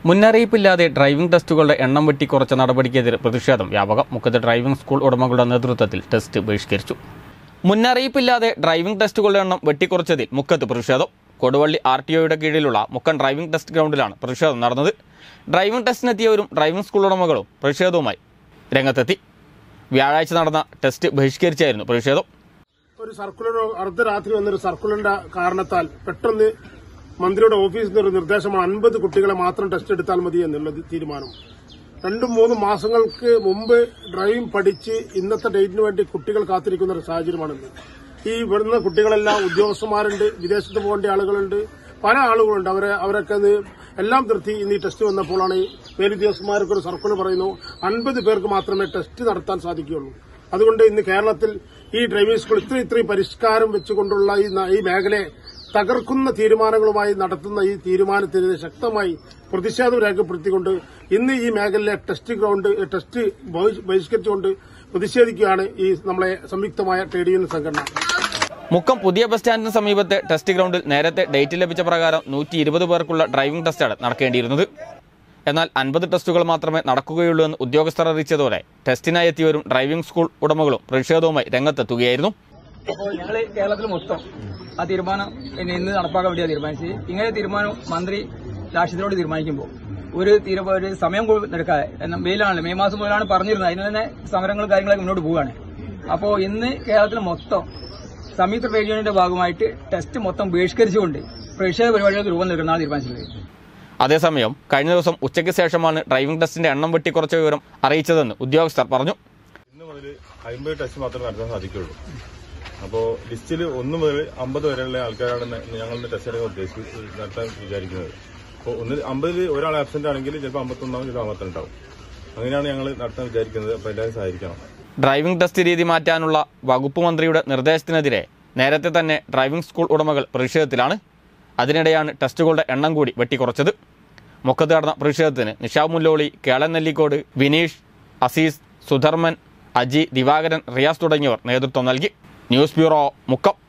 മുന്നറിയിപ്പില്ലാതെ driving ടെസ്റ്റുകളുടെ എണ്ണം വെട്ടിക്കുറച്ച നടപടിക്കെതിരെ പ്രതിഷേധം വ്യാപകം മുക്കത്ത് ഡ്രൈവിംഗ് സ്കൂൾ ഉടമകളുടെ നേതൃത്വത്തിൽ ടെസ്റ്റ് ബഹിഷ്കരിച്ചു മുന്നറിയിപ്പില്ലാതെ ഡ്രൈവിംഗ് ടെസ്റ്റുകളുടെ എണ്ണം വെട്ടിക്കുറച്ചതിൽ മുക്കത്ത് പ്രതിഷേധം കൊടുവള്ളി ആർ ടി ഒയുടെ കീഴിലുള്ള മുക്കൻ ഡ്രൈവിംഗ് ടെസ്റ്റ് ഗ്രൗണ്ടിലാണ് പ്രതിഷേധം നടന്നത് ഡ്രൈവിംഗ് ടെസ്റ്റിനെത്തിയവരും ഡ്രൈവിംഗ് സ്കൂൾ ഉടമകളും പ്രതിഷേധവുമായി രംഗത്തെത്തി വ്യാഴാഴ്ച നടന്ന ടെസ്റ്റ് ബഹിഷ്കരിച്ചായിരുന്നു പ്രതിഷേധം ഒരു സർക്കുലർ അർദ്ധരാത്രി വന്നൊരു സർക്കുലറിന്റെ കാരണത്താൽ പെട്ടെന്ന് മന്ത്രിയുടെ ഓഫീസിൽ നിന്ന് ഒരു നിർദ്ദേശമാണ് അൻപത് കുട്ടികളെ മാത്രം ടെസ്റ്റ് എടുത്താൽ മതി എന്നുള്ള തീരുമാനം രണ്ടും മൂന്നും മാസങ്ങൾക്ക് മുമ്പ് ഡ്രൈവിംഗ് പഠിച്ച് ഇന്നത്തെ ഡേറ്റിന് വേണ്ടി കുട്ടികൾ കാത്തിരിക്കുന്ന ഒരു സാഹചര്യമാണിന്ന് ഈ വരുന്ന കുട്ടികളെല്ലാം ഉദ്യോഗസ്ഥന്മാരുണ്ട് വിദേശത്ത് പോകേണ്ട ആളുകളുണ്ട് പല ആളുകളുണ്ട് അവരെ അവരൊക്കെ ഇത് എല്ലാം നിർത്തി ഇന്ന് ഈ ടെസ്റ്റ് വന്നപ്പോഴാണ് ഈ മേലുദ്യോഗസ്ഥന്മാർക്ക് ഒരു സർക്കുലർ പറയുന്നു അൻപത് പേർക്ക് മാത്രമേ ടെസ്റ്റ് നടത്താൻ സാധിക്കുകയുള്ളൂ അതുകൊണ്ട് ഇന്ന് കേരളത്തിൽ ഈ ഡ്രൈവിംഗ് സ്കൂൾ ഇത്രയും ഇത്രയും പരിഷ്കാരം വെച്ചുകൊണ്ടുള്ള ഈ ന- ഈ മേഖലയെ തകർക്കുന്ന തീരുമാനങ്ങളുമായി നടത്തുന്ന ഈ തീരുമാനത്തിനെതിരെ ശക്തമായി പ്രതിഷേധം രേഖപ്പെടുത്തിക്കൊണ്ട് ഇന്ന് ഈ മേഖലയിലെ ടെസ്റ്റ് ഗ്രൗണ്ട് ടെസ്റ്റ് ബഹിഷ്- ബഹിഷ്കരിച്ചുകൊണ്ട് പ്രതിഷേധിക്കുകയാണ് ഈ നമ്മളെ സംയുക്തമായ ട്രേഡ് യൂണിയൻ സംഘടന മുക്കം പുതിയ ബസ് സ്റ്റാൻഡിന് സമീപത്തെ ടെസ്റ്റ് ഗ്രൗണ്ടിൽ നേരത്തെ ഡേറ്റ് ലഭിച്ച പ്രകാരം നൂറ്റി ഇരുപത് പേർക്കുള്ള ഡ്രൈവിംഗ് ടെസ്റ്റാണ് നടക്കേണ്ടിയിരുന്നത് എന്നാൽ അൻപത് ടെസ്റ്റുകൾ മാത്രമേ നടക്കുകയുള്ളൂ എന്ന് ഉദ്യോഗസ്ഥർ അറിയിച്ചതോടെ ടെസ്റ്റിനായി എത്തിയവരും ഡ്രൈവിംഗ് സ്കൂൾ ഉടമകളും പ്രതിഷേധവുമായി രംഗത്തെത്തുകയായിരുന്നു അപ്പോൾ ഞങ്ങൾ കേരളത്തിൽ മൊത്തം ആ തീരുമാനം ഇനി ഇന്ന് നടപ്പാക്കാൻ വേണ്ടിയാണ് തീരുമാനിച്ചത് ഇങ്ങനെ തീരുമാനം മന്ത്രി രാഷ്ട്രീയത്തിനോട് തീരുമാനിക്കുമ്പോൾ ഒരു തീരു ഒരു സമയം കൊ- എടുക്കാതെ എന്നാൽ മെയിലാണല്ലോ മെയ് മാസം മുതലാണ് പറഞ്ഞിരുന്നത് അതിന് തന്നെ സമരങ്ങളും കാര്യങ്ങളൊക്കെ മുന്നോട്ട് പോവുകയാണ് അപ്പോൾ ഇന്ന് കേരളത്തിൽ മൊത്തം സംയുക്ത ട്രേഡ് യൂണിയന്റെ ഭാഗമായിട്ട് ടെസ്റ്റ് മൊത്തം ബഹിഷ്കരിച്ചുകൊണ്ട് പ്രതിഷേധ പരിപാടികൾക്ക് രൂപം നൽകുന്നതാണ് തീരുമാനിച്ചത് അതേസമയം കഴിഞ്ഞ ദിവസം ഉച്ചയ്ക്ക് ശേഷമാണ് ഡ്രൈവിംഗ് ടെസ്റ്റിന്റെ എണ്ണം വെട്ടിക്കുറച്ച വിവരം അറിയിച്ചതെന്ന് ഉദ്യോഗസ്ഥർ പറഞ്ഞു ഇന്ന് മുതൽ അമ്പത് ടെസ്റ്റ് മാത്രമേ നടത്താൻ സാധിക്കുള്ളൂ അപ്പോൾ ലിസ്റ്റിൽ ഒന്ന് മുതൽ അമ്പത് വരെയുള്ള ആൾക്കാരാണ് ന- ഞങ്ങൾ ടെസ്റ്റ് എടുക്കാൻ ഉദ്ദേശിച്ച് നടത്താൻ വിചാരിക്കുന്നത് അപ്പോൾ ഒന്ന് അമ്പതിൽ ഒരാൾ ആബ്സെന്റ് ആണെങ്കിൽ ചിലപ്പോൾ അമ്പത്തൊന്നാവും ചിലപ്പോൾ അമ്പത്തിരണ്ടാവും അങ്ങനെയാണ് ഞങ്ങൾ നടത്താൻ വിചാരിക്കുന്നത് അപ്പോൾ എല്ലാവരും സഹായിക്കണം ഡ്രൈവിംഗ് ടെസ്റ്റ് രീതി മാറ്റാനുള്ള വകുപ്പ് മന്ത്രിയുടെ നിർദ്ദേശത്തിനെതിരെ നേരത്തെ തന്നെ ഡ്രൈവിംഗ് സ്കൂൾ ഉടമകൾ പ്രതിഷേധത്തിലാണ് അതിനിടെയാണ് ടെസ്റ്റുകളുടെ എണ്ണം കൂടി വെട്ടിക്കുറച്ചത് മുക്കത്ത് നടന്ന പ്രതിഷേധത്തിന് നിഷാബ് മുല്ലോളി കേളൻ നെല്ലിക്കോട് വിനീഷ് അസീസ് സുധർമ്മൻ അജി ദിവാകരൻ റിയാസ് തുടങ്ങിയവർ നേതൃത്വം നൽകി ന്യൂസ് ബ്യൂറോ മുക്കം